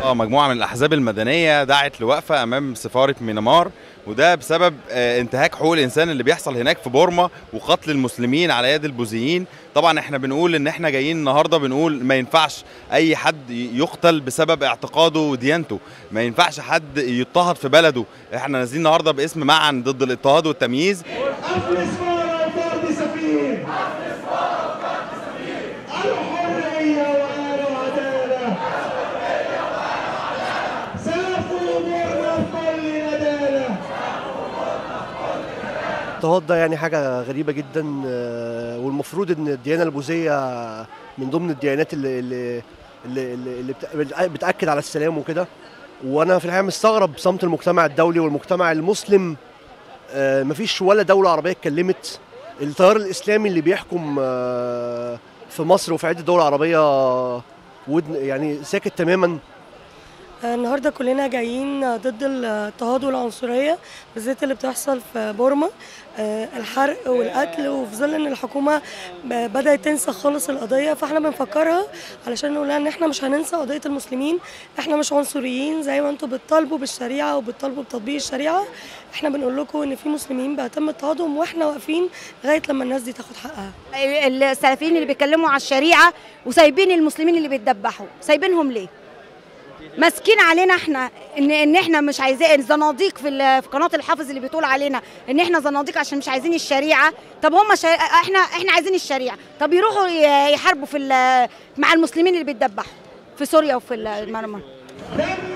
اه مجموعه من الاحزاب المدنيه دعت لوقفه امام سفاره ميانمار وده بسبب آه، انتهاك حقوق الانسان اللي بيحصل هناك في بورما وقتل المسلمين على يد البوذيين طبعا احنا بنقول ان احنا جايين النهارده بنقول ما ينفعش اي حد يقتل بسبب اعتقاده وديانته ما ينفعش حد يضطهد في بلده احنا نازلين النهارده باسم معا ضد الاضطهاد والتمييز قفل سفارة وطرد سفير الحرية وقالوا عدالة سافوا أمورنا بكل ندالة الاضطهاد ده يعني حاجة غريبة جدا آه، والمفروض ان الديانة البوذية من ضمن الديانات اللي اللي اللي, اللي اللي بت- بتأكد على السلام وكده وانا في الحقيقة مستغرب صمت المجتمع الدولي والمجتمع المسلم آه، مفيش ولا دولة عربية اتكلمت التيار الإسلامي اللي بيحكم آه، في مصر وفي عدة دول عربية ودن يعني ساكت تماما النهارده كلنا جايين ضد الاضطهاد والعنصريه بالذات اللي بتحصل في بورما آه، الحرق والقتل وفي ظل ان الحكومه ب- بدات تنسى خالص القضيه فاحنا بنفكرها علشان نقول لها ان احنا مش هننسى قضيه المسلمين احنا مش عنصريين زي ما انتم بتطالبوا بالشريعه وبتطالبوا بتطبيق الشريعه احنا بنقول لكم ان في مسلمين بيتم اضطهادهم واحنا واقفين لغايه لما الناس دي تاخد حقها السلفيين اللي بيتكلموا على الشريعه وسايبين المسلمين اللي بيتدبحوا سايبينهم ليه ماسكين علينا احنا ان ان احنا مش عايزين الزناديق في ال- في قناه الحافظ اللي بتقول علينا ان احنا زناديق عشان مش عايزين الشريعه طب هم شا... احنا احنا عايزين الشريعه طب يروحوا ي- يحاربوا في ال- مع المسلمين اللي بيتدبحوا في سوريا وفي المرمى دم